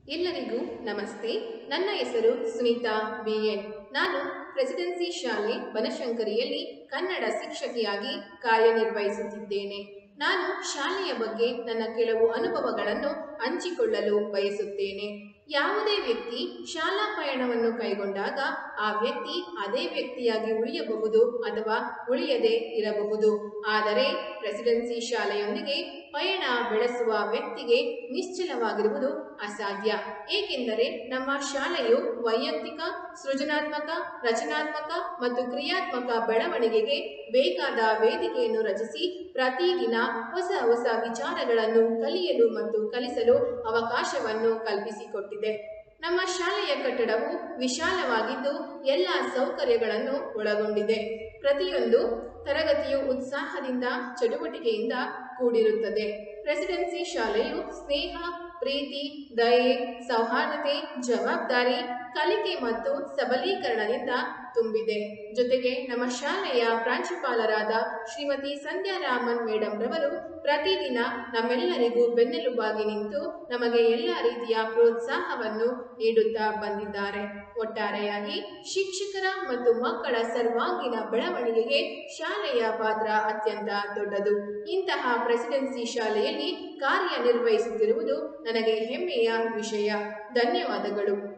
ಎಲ್ಲರಿಗೂ ನಮಸ್ತೆ ನನ್ನ ಹೆಸರು ಸುನೀತಾ ಬಿ ಎನ್ ನಾನು ಪ್ರೆಸಿಡೆನ್ಸಿ ಶಾಲೆ ಬನಶಂಕರಿಯಲ್ಲಿ ಕನ್ನಡ ಶಿಕ್ಷಕಿಯಾಗಿ ಕಾರ್ಯನಿರ್ವಹಿಸುತ್ತಿದ್ದೇನೆ ನಾನು ಶಾಲೆಯ ಬಗ್ಗೆ ನನ್ನ ಕೆಲವು ಅನುಭವಗಳನ್ನು ಹಂಚಿಕೊಳ್ಳಲು ಬಯಸುತ್ತೇನೆ ಯಾವುದೇ ವ್ಯಕ್ತಿ ಶಾಲಾ ಪಯಣವನ್ನು ಕೈಗೊಂಡಾಗ ಆ ವ್ಯಕ್ತಿ ಅದೇ ವ್ಯಕ್ತಿಯಾಗಿ ಉಳಿಯಬಹುದು ಅಥವಾ ಉಳಿಯದೇ ಇರಬಹುದು ಆದರೆ ಪ್ರೆಸಿಡೆನ್ಸಿ ಶಾಲೆಯೊಂದಿಗೆ ಪಯಣ ಬೆಳೆಸುವ ವ್ಯಕ್ತಿಗೆ ನಿಶ್ಚಲವಾಗಿರುವುದು ಅಸಾಧ್ಯ ಏಕೆಂದರೆ ನಮ್ಮ ಶಾಲೆಯು ವೈಯಕ್ತಿಕ ಸೃಜನಾತ್ಮಕ ರಚನಾತ್ಮಕ ಮತ್ತು ಕ್ರಿಯಾತ್ಮಕ ಬೆಳವಣಿಗೆಗೆ ಬೇಕಾದ ವೇದಿಕೆಯನ್ನು ರಚಿಸಿ ಪ್ರತಿದಿನ ಹೊಸ ಹೊಸ ವಿಚಾರಗಳನ್ನು ಕಲಿಯಲು ಮತ್ತು ಕಲಿಸಲು ಅವಕಾಶವನ್ನು ಕಲ್ಪಿಸಿಕೊಟ್ಟಿದೆ ನಮ್ಮ ಶಾಲೆಯ ಕಟ್ಟಡವು ವಿಶಾಲವಾಗಿದ್ದು ಎಲ್ಲ ಸೌಕರ್ಯಗಳನ್ನು ಒಳಗೊಂಡಿದೆ ಪ್ರತಿಯೊಂದು ತರಗತಿಯು ಉತ್ಸಾಹದಿಂದ ಚಟುವಟಿಕೆಯಿಂದ ಕೂಡಿರುತ್ತದೆ ಪ್ರೆಸಿಡೆನ್ಸಿ ಶಾಲೆಯು ಸ್ನೇಹ ಪ್ರೀತಿ ದಯೆ ಸೌಹಾರ್ದತೆ ಜವಾಬ್ದಾರಿ ಕಲಿಕೆ ಮತ್ತು ಸಬಲೀಕರಣದಿಂದ ತುಂಬಿದೆ ಜೊತೆಗೆ ನಮ್ಮ ಶಾಲೆಯ ಪ್ರಾಂಶುಪಾಲರಾದ ಶ್ರೀಮತಿ ಸಂಧ್ಯಾ ರಾಮನ್ ಮೇಡಮ್ ರವರು ಪ್ರತಿದಿನ ನಮ್ಮೆಲ್ಲರಿಗೂ ಬೆನ್ನೆಲುಬಾಗಿ ನಿಂತು ನಮಗೆ ಎಲ್ಲ ರೀತಿಯ ಪ್ರೋತ್ಸಾಹವನ್ನು ನೀಡುತ್ತಾ ಬಂದಿದ್ದಾರೆ ಒಟ್ಟಾರೆಯಾಗಿ ಶಿಕ್ಷಕರ ಮತ್ತು ಮಕ್ಕಳ ಸರ್ವಾಂಗೀಣ ಬೆಳವಣಿಗೆಗೆ ಶಾಲೆಯ ಪಾತ್ರ ಅತ್ಯಂತ ದೊಡ್ಡದು ಇಂತಹ ಪ್ರೆಸಿಡೆನ್ಸಿ ಶಾಲೆಯಲ್ಲಿ ಕಾರ್ಯನಿರ್ವಹಿಸುತ್ತಿರುವುದು ನನಗೆ ಹೆಮ್ಮೆಯ ವಿಷಯ ಧನ್ಯವಾದಗಳು